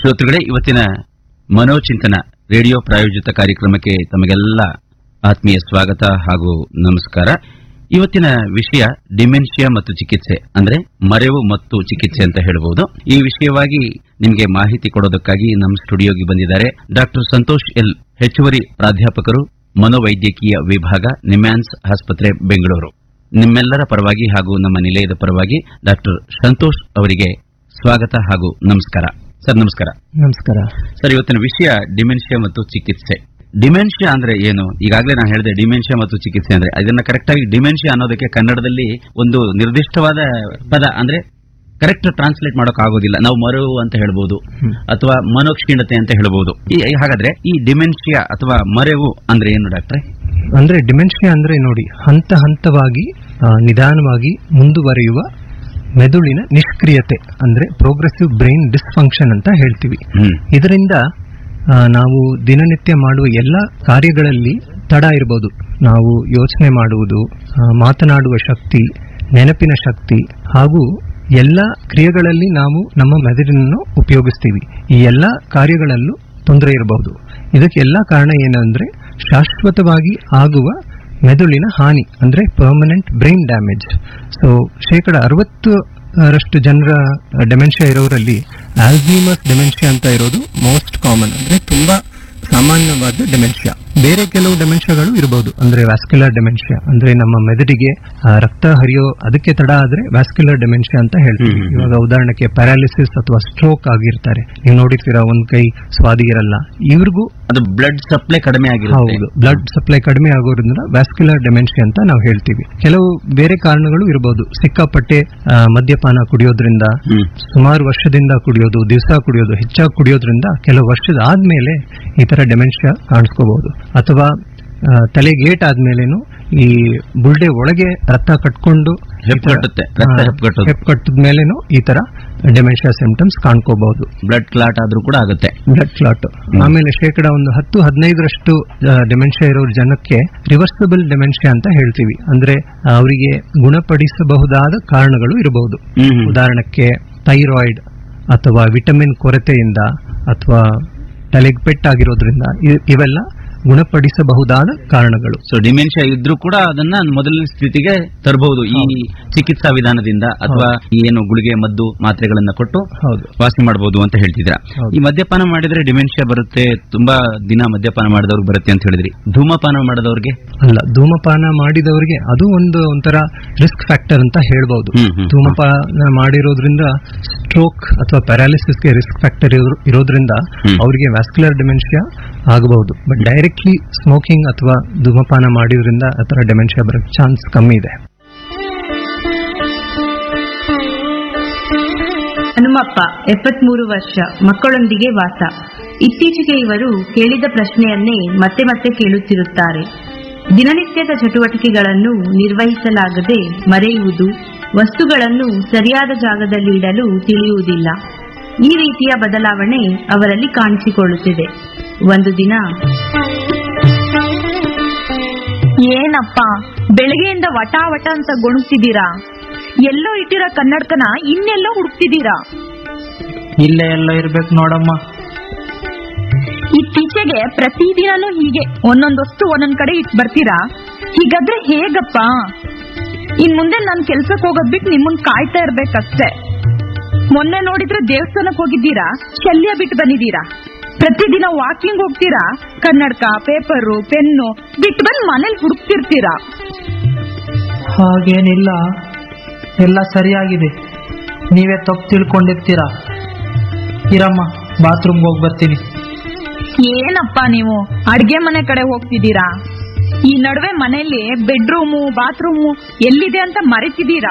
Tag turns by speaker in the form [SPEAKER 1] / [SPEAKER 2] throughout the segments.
[SPEAKER 1] ಶ್ರೋತೃಗಳೇ ಇವತ್ತಿನ ಮನೋಚಿಂತನ ರೇಡಿಯೋ ಪ್ರಾಯೋಜಿತ ಕಾರ್ಯಕ್ರಮಕ್ಕೆ ತಮಗೆಲ್ಲ ಆತ್ಮೀಯ ಸ್ವಾಗತ ಹಾಗೂ ನಮಸ್ಕಾರ ಇವತ್ತಿನ ವಿಷಯ ಡಿಮೆನ್ಷಿಯಾ ಮತ್ತು ಚಿಕಿತ್ಸೆ ಅಂದ್ರೆ ಮರೆವು ಮತ್ತು ಚಿಕಿತ್ಸೆ ಅಂತ ಹೇಳಬಹುದು ಈ ವಿಷಯವಾಗಿ ನಿಮಗೆ ಮಾಹಿತಿ ಕೊಡೋದಕ್ಕಾಗಿ ನಮ್ಮ ಸ್ಟುಡಿಯೋಗೆ ಬಂದಿದ್ದಾರೆ ಡಾಕ್ಟರ್ ಸಂತೋಷ್ ಎಲ್ ಹೆಚ್ಚುವರಿ ಪ್ರಾಧ್ಯಾಪಕರು ಮನೋವೈದ್ಯಕೀಯ ವಿಭಾಗ ನಿಮ್ಯಾನ್ಸ್ ಆಸ್ಪತ್ರೆ ಬೆಂಗಳೂರು ನಿಮ್ಮೆಲ್ಲರ ಪರವಾಗಿ ಹಾಗೂ ನಮ್ಮ ನಿಲಯದ ಪರವಾಗಿ ಡಾಕ್ಟರ್ ಸಂತೋಷ್ ಅವರಿಗೆ ಸ್ವಾಗತ ಹಾಗೂ ನಮಸ್ಕಾರ ಸರ್ ನಮಸ್ಕಾರ
[SPEAKER 2] ನಮಸ್ಕಾರ
[SPEAKER 1] ಸರ್ ಇವತ್ತಿನ ವಿಷಯ ಡಿಮೆನ್ಷಿಯಾ ಮತ್ತು ಚಿಕಿತ್ಸೆ ಡಿಮೆನ್ಷಿಯಾ ಅಂದ್ರೆ ಏನು ಈಗಾಗಲೇ ನಾನು ಹೇಳಿದೆ ಡಿಮೆನ್ಷಿಯಾ ಮತ್ತು ಚಿಕಿತ್ಸೆ ಅಂದ್ರೆ ಅದನ್ನ ಕರೆಕ್ಟ್ ಆಗಿ ಡಿಮೆನ್ಷಿಯಾ ಅನ್ನೋದಕ್ಕೆ ಕನ್ನಡದಲ್ಲಿ ಒಂದು ನಿರ್ದಿಷ್ಟವಾದ ಪದ ಅಂದ್ರೆ ಕರೆಕ್ಟ್ ಟ್ರಾನ್ಸ್ಲೇಟ್ ಮಾಡೋಕ್ ಆಗೋದಿಲ್ಲ ನಾವು ಮರವು ಅಂತ ಹೇಳ್ಬೋದು
[SPEAKER 2] ಹ್ಮ್.
[SPEAKER 1] ಅಥವಾ ಮನೋಕ್ಷೀಣತೆ ಅಂತ ಹೇಳ್ಬೋದು ಈ ಹಾಗಾದ್ರೆ ಈ ಡಿಮೆನ್ಷಿಯಾ ಅಥವಾ ಮರೆವು ಅಂದ್ರೆ ಏನು ಡಾಕ್ಟ್ರೆ
[SPEAKER 2] ಅಂದ್ರೆ ಡಿಮೆನ್ಷಿಯಾ ಅಂದ್ರೆ ನೋಡಿ ಹಂತ ಹಂತವಾಗಿ ಆ, ನಿಧಾನವಾಗಿ ಮುಂದುವರಿಯುವ ಮೆದುಳಿನ ನಿಷ್ಕ್ರಿಯತೆ ಅಂದ್ರೆ ಪ್ರೋಗ್ರೆಸಿವ್ ಬ್ರೈನ್ ಡಿಸ್ಫಂಕ್ಷನ್ ಅಂತ ಹೇಳ್ತೀವಿ
[SPEAKER 1] ಹ್ಮ್
[SPEAKER 2] ಇದರಿಂದ ಆ, ನಾವು ದಿನನಿತ್ಯ ಮಾಡುವ ಎಲ್ಲ ಕಾರ್ಯಗಳಲ್ಲಿ ತಡ ಇರಬಹುದು ನಾವು ಯೋಚನೆ ಮಾಡುವುದು ಆ, ಮಾತನಾಡುವ ಶಕ್ತಿ ನೆನಪಿನ ಶಕ್ತಿ ಹಾಗೂ ಎಲ್ಲ ಕ್ರಿಯೆಗಳಲ್ಲಿ ನಾವು ನಮ್ಮ ಮೆದುಳನ್ನು ಉಪಯೋಗಿಸ್ತೀವಿ ಈ ಎಲ್ಲ ಕಾರ್ಯಗಳಲ್ಲೂ ತೊಂದರೆ ಇರಬಹುದು ಇದಕ್ಕೆ ಎಲ್ಲ ಕಾರಣ ಏನಂದ್ರೆ ಶಾಶ್ವತವಾಗಿ ಆಗುವ ಮೆದುಳಿನ ಹಾನಿ ಅಂದ್ರೆ ಪರ್ಮನೆಂಟ್ ಬ್ರೈನ್ ಡ್ಯಾಮೇಜ್ ಸೊ ಶೇಕಡ ಅರವತ್ತು ರಷ್ಟು ಜನರ ಡೆಮೆನ್ಷಿಯಾ ಇರೋರಲ್ಲಿ ಆಲ್ಝೀಮಸ್ ಡೆಮೆನ್ಷಿಯಾ ಅಂತ ಇರೋದು ಮೋಸ್ಟ್ ಕಾಮನ್ ಅಂದ್ರೆ ತುಂಬಾ ಸಾಮಾನ್ಯವಾದ ಡೆಮೆನ್ಷಿಯಾ ಬೇರೆ ಕೆಲವು ಡೆಮೆನ್ಷಿಯಾಗಳು ಇರಬಹುದು ಅಂದ್ರೆ ವ್ಯಾಸ್ಕ್ಯುಲರ್ ಡೆಮೆನ್ಷಿಯಾ ಅಂದ್ರೆ ನಮ್ಮ ಮೆದುಳಿಗೆ ಆ, ರಕ್ತ ಹರಿಯೋ ಅದಕ್ಕೆ ತಡ ಆದ್ರೆ ವ್ಯಾಸ್ಕ್ಯುಲರ್ ಡೆಮೆನ್ಷಿಯಾ ಅಂತ ಹೇಳ್ತೀವಿ
[SPEAKER 1] ಹ್ಮ್, ಹ್ಮ್, ಹ್ಮ್.
[SPEAKER 2] ಇವಾಗ ಉದಾಹರಣೆಗೆ ಪ್ಯಾರಾಲಿಸಿಸ್ ಅಥವಾ ಸ್ಟ್ರೋಕ್ ಆಗಿರ್ತಾರೆ ನೀವು ನೋಡಿರ್ತೀರಾ ಒಂದ್ ಕೈ ಸ್ವಾದಿ ಇರಲ್ಲ ಇವ್ರಿಗೂ
[SPEAKER 1] ಅದು ಬ್ಲಡ್ ಸಪ್ಲೈ ಕಡಿಮೆ ಆಗಿರುತ್ತೆ
[SPEAKER 2] ಹೌದು ಬ್ಲಡ್ ಸಪ್ಲೈ ಕಡಿಮೆ ಆಗೋದ್ರಿಂದ ವ್ಯಾಸ್ಕ್ಯುಲರ್ ಡೆಮೆನ್ಷಿಯಾ ಅಂತ ನಾವು ಹೇಳ್ತೀವಿ ಕೆಲವು ಬೇರೆ ಕಾರಣಗಳು ಇರಬಹುದು ಸಿಕ್ಕಾಪಟ್ಟೆ ಆ, ಮದ್ಯಪಾನ ಕುಡಿಯೋದ್ರಿಂದ
[SPEAKER 1] ಹ್ಮ್
[SPEAKER 2] ಸುಮಾರು ವರ್ಷದಿಂದ ಕುಡಿಯೋದು ದಿವಸ ಕುಡಿಯೋದು ಹೆಚ್ಚಾಗಿ ಕುಡಿಯೋದ್ರಿಂದ ಕೆಲವು ವರ್ಷದ ಆದ್ಮೇಲೆ ಈ ತರ ಡೆಮೆನ್ಷಿಯಾ ಕಾಣಿಸ್ಕೋಬಹುದು ಅಥವಾ ಆ, ತಲೆ ಗೇಟ್ ಆದ್ಮೇಲೆನು ಈ ಬುಲ್ಡೆ ಒಳಗೆ ರಕ್ತ ಕಟ್ಕೊಂಡು
[SPEAKER 1] ಹೆಪ್ಪುಗಟ್ಟುತ್ತೆ, ರಕ್ತ ಹೆಪ್ಪುಗಟ್ಟೋದು.
[SPEAKER 2] ಕಟ್ಟಿದ ಮೇಲೇನು ಈ ತರ ಡೆಮೆನ್ಷಿಯಾ ಸಿಂಪ್ಟಮ್ಸ್ ಕಾಣ್ಕೋಬಹುದು
[SPEAKER 1] ಬ್ಲಡ್ ಕ್ಲಾಟ್ ಆದ್ರೂ ಕೂಡ ಆಗುತ್ತೆ
[SPEAKER 2] ಬ್ಲಡ್ ಕ್ಲಾಟ್ ಆಮೇಲೆ ಶೇಕಡ ಒಂದು ಹತ್ತು ಹದಿನೈದರಷ್ಟು ಡೆಮೆನ್ಷಿಯಾ ಇರೋ ಜನಕ್ಕೆ ರಿವರ್ಸಬಲ್ ಡೆಮೆನ್ಷಿಯಾ ಅಂತ ಹೇಳ್ತೀವಿ ಅಂದ್ರೆ ಅವರಿಗೆ ಗುಣಪಡಿಸಬಹುದಾದ ಕಾರಣಗಳು ಇರಬಹುದು
[SPEAKER 1] ಹ್ಮ್ ಹ್ಮ್.
[SPEAKER 2] ಉದಾಹರಣಕ್ಕೆ ಥೈರಾಯ್ಡ್ ಅಥವಾ ವಿಟಮಿನ್ ಕೊರತೆಯಿಂದ ಅಥವಾ ತಲೆಗೆ ಪೆಟ್ಟಾಗಿರೋದ್ರಿಂದ ಇ- ಇವೆಲ್ಲ ಗುಣಪಡಿಸಬಹುದಾದ ಕಾರಣಗಳು
[SPEAKER 1] ಸೊ ಡಿಮೆನ್ಷಿಯಾ ಇದ್ರೂ ಕೂಡ ಅದನ್ನ ಮೊದಲಿನ ಸ್ಥಿತಿಗೆ ತರಬಹುದು ಈ ಚಿಕಿತ್ಸಾ ವಿಧಾನದಿಂದ ಅಥವಾ ಈ ಏನು ಗುಳಿಗೆ ಮದ್ದು ಮಾತ್ರೆಗಳನ್ನ ಕೊಟ್ಟು
[SPEAKER 2] ಹೌದು
[SPEAKER 1] ವಾಸಿ ಮಾಡಬಹುದು ಅಂತ ಹೇಳ್ತಿದ್ರ
[SPEAKER 2] ಹೌದು.
[SPEAKER 1] ಈ ಮದ್ಯಪಾನ ಮಾಡಿದ್ರೆ ಡಿಮೆನ್ಷಿಯಾ ಬರುತ್ತೆ ತುಂಬಾ ದಿನ ಮದ್ಯಪಾನ ಮಾಡಿದವ್ರಿಗೆ ಬರುತ್ತೆ ಅಂತ ಹೇಳಿದ್ರಿ ಧೂಮಪಾನ ಮಾಡಿದವ್ರಿಗೆ
[SPEAKER 2] ಅಲ್ಲ ಧೂಮಪಾನ ಮಾಡಿದವರಿಗೆ ಅದು ಒಂದು ಒಂಥರ ರಿಸ್ಕ್ ಫ್ಯಾಕ್ಟರ್ ಅಂತ ಹೇಳ್ಬಹುದು
[SPEAKER 1] ಹ್ಮ್, ಹ್ಮ್.
[SPEAKER 2] ಧೂಮಪಾನ ಮಾಡಿರೋದ್ರಿಂದ ಸ್ಟ್ರೋಕ್ ಅಥವಾ ಪ್ಯಾರಾಲಿಸಿಸ್ಗೆ ರಿಸ್ಕ್ ಫ್ಯಾಕ್ಟರ್ ಇರೋದ್ರಿಂದ
[SPEAKER 1] ಹ್ಮ್.
[SPEAKER 2] ಅವರಿಗೆ ವ್ಯಾಸ್ಕ್ಯುಲರ್ ಡೆಮೆನ್ಷಿಯಾ ಆಗಬಹುದು ಬಟ್ ಡೈರೆಕ್ಟ್ಲಿ ಸ್ಮೋಕಿಂಗ್ ಅಥವಾ ಧೂಮಪಾನ ಮಾಡಿದ್ರಿಂದ ಆ ಥರ ಡೆಮೆನ್ಷಿಯಾ ಬರೋ ಚಾನ್ಸ್ ಕಮ್ಮಿ ಇದೆ
[SPEAKER 3] ಹನುಮಪ್ಪ ಎಪ್ಪತ್ಮೂರು ವರ್ಷ ಮಕ್ಕಳೊಂದಿಗೆ ವಾಸ ಇತ್ತೀಚೆಗೆ ಇವರು ಕೇಳಿದ ಪ್ರಶ್ನೆಯನ್ನೇ ಮತ್ತೆ ಮತ್ತೆ ಕೇಳುತ್ತಿರುತ್ತಾರೆ ದಿನನಿತ್ಯದ ಚಟುವಟಿಕೆಗಳನ್ನು ನಿರ್ವಹಿಸಲಾಗದೆ ಮರೆಯುವುದು ವಸ್ತುಗಳನ್ನು ಸರಿಯಾದ ಜಾಗದಲ್ಲಿ ಇಡಲು ತಿಳಿಯುವುದಿಲ್ಲ ಈ ರೀತಿಯ ಬದಲಾವಣೆ ಅವರಲ್ಲಿ ಕಾಣಿಸಿಕೊಳ್ಳುತ್ತಿದೆ ಒಂದು ದಿನ
[SPEAKER 4] ಏನಪ್ಪ ಬೆಳಗ್ಗೆಯಿಂದ ವಟ ವಟ ಅಂತ ಗೊಣಗ್ತಿದ್ದೀರಾ ಎಲ್ಲೋ ಇಟ್ಟಿರೋ ಕನ್ನಡಕನ ಇನ್ನೆಲ್ಲೋ ಹುಡುಕ್ತಿದ್ದೀರಾ
[SPEAKER 5] ಇಲ್ಲೇ ಎಲ್ಲ ಇರ್ಬೇಕು ನೋಡಮ್ಮ
[SPEAKER 4] ಇತ್ತೀಚೆಗೆ ಪ್ರತಿದಿನನೂ ಹೀಗೆ ಒಂದೊಂದ್ ವಸ್ತು ಒಂದೊಂದ್ ಕಡೆ ಇಟ್ ಬರ್ತೀರಾ ಹೀಗಾದ್ರೆ ಹೇಗಪ್ಪ ಇನ್ ಮುಂದೆ ನಾನ್ ಕೆಲ್ಸಕ್ ಹೋಗೋದ್ ಬಿಟ್ಟು ನಿಮ್ಮನ್ ಕಾಯ್ತಾ ಇರ್ಬೇಕಷ್ಟೇ ಮೊನ್ನೆ ನೋಡಿದ್ರೆ ದೇವಸ್ಥಾನಕ್ ಹೋಗಿದ್ದೀರಾ ಶಲ್ಯ ಬಿಟ್ಟು ಬಂದಿದ್ದೀರಾ ಪ್ರತಿದಿನ ವಾಕಿಂಗ್ ಹೋಗ್ತೀರಾ ಕನ್ನಡಕ ಪೇಪರು ಪೆನ್ನು ಬಿಟ್ಟು ಬಂದ್ ಮನೇಲಿ ಹುಡುಕ್ತಿರ್ತೀರಾ
[SPEAKER 5] ಹಾಗೇನಿಲ್ಲ ಎಲ್ಲ ಸರಿಯಾಗಿದೆ ನೀವೇ ತಪ್ಪು ತಿಳ್ಕೊಂಡಿರ್ತೀರಾ ಇರಮ್ಮ ಬಾತ್ರೂಮ್ಗೆ ಹೋಗಿ ಬರ್ತೀನಿ
[SPEAKER 4] ಏನಪ್ಪ ನೀವು ಅಡ್ಗೆ ಮನೆ ಕಡೆ ಹೋಗ್ತಿದ್ದೀರಾ ಈ ನಡುವೆ ಮನೆಯಲ್ಲಿ ಬೆಡ್ರೂಮು ಬಾತ್ರೂಮು ಎಲ್ಲಿದೆ ಅಂತ ಮರೆತಿದ್ದೀರಾ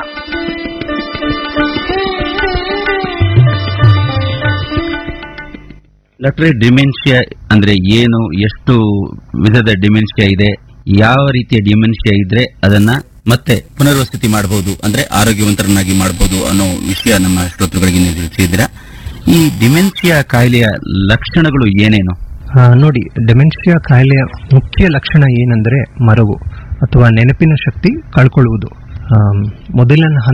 [SPEAKER 1] ಡಾಕ್ಟ್ರೆ ಡಿಮೆನ್ಷಿಯಾ ಅಂದ್ರೆ ಏನು ಎಷ್ಟು ವಿಧದ ಡಿಮೆನ್ಷಿಯಾ ಇದೆ ಯಾವ ರೀತಿಯ ಡಿಮೆನ್ಷಿಯಾ ಇದ್ರೆ ಅದನ್ನ ಮತ್ತೆ ಪುನರ್ವಸತಿ ಮಾಡಬಹುದು ಅಂದ್ರೆ ಆರೋಗ್ಯವಂತರನ್ನಾಗಿ ಮಾಡಬಹುದು ಅನ್ನೋ ವಿಷಯ ನಮ್ಮ ಶ್ರೋತೃಗಳಿಗೆ ನೀವು ತಿಳಿಸಿದ್ದೀರಾ ಈ ಡಿಮೆನ್ಷಿಯಾ ಕಾಯಿಲೆಯ ಲಕ್ಷಣಗಳು ಏನೇನು
[SPEAKER 2] ಆ, ನೋಡಿ ಡೆಮೆನ್ಷಿಯಾ ಕಾಯಿಲೆಯ ಮುಖ್ಯ ಲಕ್ಷಣ ಏನಂದ್ರೆ ಮರವು ಅಥವಾ ನೆನಪಿನ ಶಕ್ತಿ ಕಳ್ಕೊಳ್ಳುವುದು ಆಮ್, ಮೊದಲಿನ